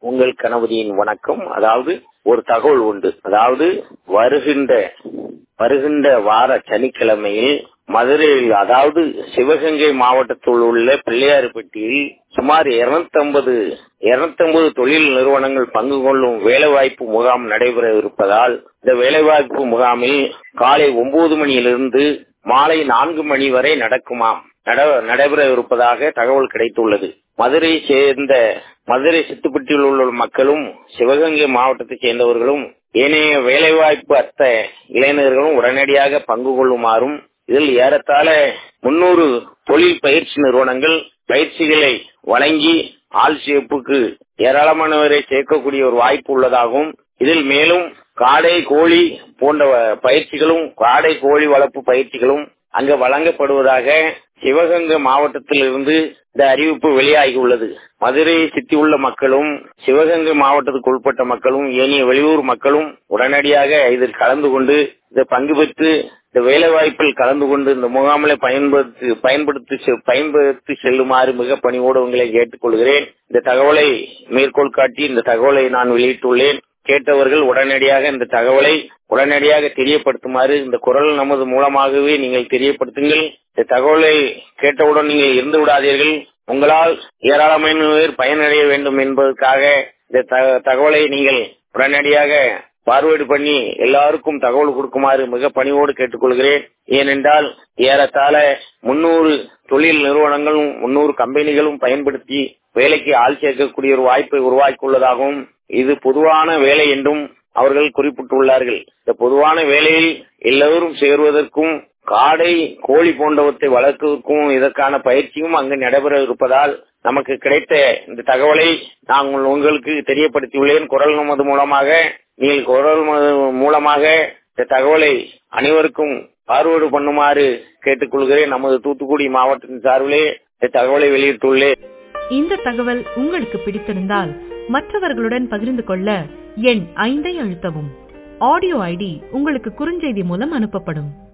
உங்கள் கணபதியின் வணக்கம் அதாவது ஒரு தகவல் உண்டு அதாவது வருகின்ற வருகின்ற வார சனிக்கிழமையில் மதுரையில் அதாவது சிவகங்கை மாவட்டத்தில் உள்ள பிள்ளையார்பட்டியில் சுமார் இருநூத்தி ஐம்பது இருநூத்தி ஐம்பது தொழில் நிறுவனங்கள் பங்கு கொள்ளும் வேலைவாய்ப்பு முகாம் நடைபெற இருப்பதால் இந்த வேலைவாய்ப்பு முகாமில் காலை ஒன்பது மணியிலிருந்து மாலை நான்கு மணி வரை நடக்குமாம் நடைபெற இருப்பதாக தகவல் கிடைத்துள்ளது மதுரையை சேர்ந்த மதுரை சித்துப்பட்டியில் உள்ள மக்களும் சிவகங்கை மாவட்டத்தைச் சேர்ந்தவர்களும் ஏனைய வேலைவாய்ப்பு அத்த இளைஞர்களும் உடனடியாக பங்கு கொள்ளுமாறும் இதில் ஏறத்தாழ முன்னூறு தொழில் பயிற்சி நிறுவனங்கள் பயிற்சிகளை வழங்கி ஆள் சேர்ப்புக்கு ஏராளமானவரை சேர்க்கக்கூடிய ஒரு வாய்ப்பு உள்ளதாகவும் இதில் மேலும் காடை கோழி போன்ற பயிற்சிகளும் காடை கோழி வளர்ப்பு பயிற்சிகளும் அங்கு வழங்கப்படுவதாக சிவகங்கை மாவட்டத்தில் இருந்து இந்த அறிவிப்பு வெளியாகி உள்ளது மதுரையை சுற்றியுள்ள மக்களும் சிவகங்கை மாவட்டத்துக்கு உட்பட்ட மக்களும் ஏனைய வெளியூர் மக்களும் உடனடியாக இதில் கலந்து கொண்டு இதை பங்கு பெற்று இந்த வேலை வாய்ப்பில் கலந்து கொண்டு இந்த முகாமிலை பயன்படுத்தி பயன்படுத்தி பயன்படுத்தி செல்லுமாறு மிக பணிவோடு உங்களை கேட்டுக்கொள்கிறேன் இந்த தகவலை மேற்கோள் காட்டி இந்த தகவலை நான் வெளியிட்டுள்ளேன் கேட்டவர்கள் உடனடியாக இந்த தகவலை உடனடியாக தெரியப்படுத்துமாறு இந்த குரல் நமது மூலமாகவே நீங்கள் தெரியப்படுத்துங்கள் இந்த தகவலை கேட்டவுடன் நீங்கள் இருந்து விடாதீர்கள் உங்களால் ஏராளமான பேர் பயனடைய வேண்டும் என்பதற்காக இந்த தகவலை நீங்கள் உடனடியாக பார்வேர்டு பண்ணி எல்லாருக்கும் தகவல் கொடுக்குமாறு மிக பணிவோடு கேட்டுக்கொள்கிறேன் ஏனென்றால் ஏறத்தாழ முன்னூறு தொழில் நிறுவனங்களும் முன்னூறு கம்பெனிகளும் பயன்படுத்தி வேலைக்கு ஆள் சேர்க்கக்கூடிய ஒரு வாய்ப்பை உருவாக்கியுள்ளதாகவும் இது பொதுவான வேலை என்றும் அவர்கள் குறிப்பிட்டுள்ளார்கள் இந்த பொதுவான வேலையில் எல்லோரும் சேருவதற்கும் காடை கோழி போன்றவற்றை வளர்ப்பதற்கும் இதற்கான பயிற்சியும் அங்கு நடைபெற இருப்பதால் நமக்கு கிடைத்த இந்த தகவலை நாங்கள் உங்களுக்கு தெரியப்படுத்தியுள்ளேன் குரல் நமது மூலமாக நீங்கள் குரல் மூலமாக இந்த தகவலை அனைவருக்கும் பார்வேர்டு பண்ணுமாறு கேட்டுக்கொள்கிறேன் நமது தூத்துக்குடி மாவட்டத்தின் சார்பிலே இந்த தகவலை வெளியிட்டுள்ளேன் இந்த தகவல் உங்களுக்கு பிடித்திருந்தால் மற்றவர்களுடன் பகிர்ந்து கொள்ள எண் ஐந்தை அழுத்தவும் ஆடியோ ஐடி உங்களுக்கு குறுஞ்செய்தி மூலம் அனுப்பப்படும்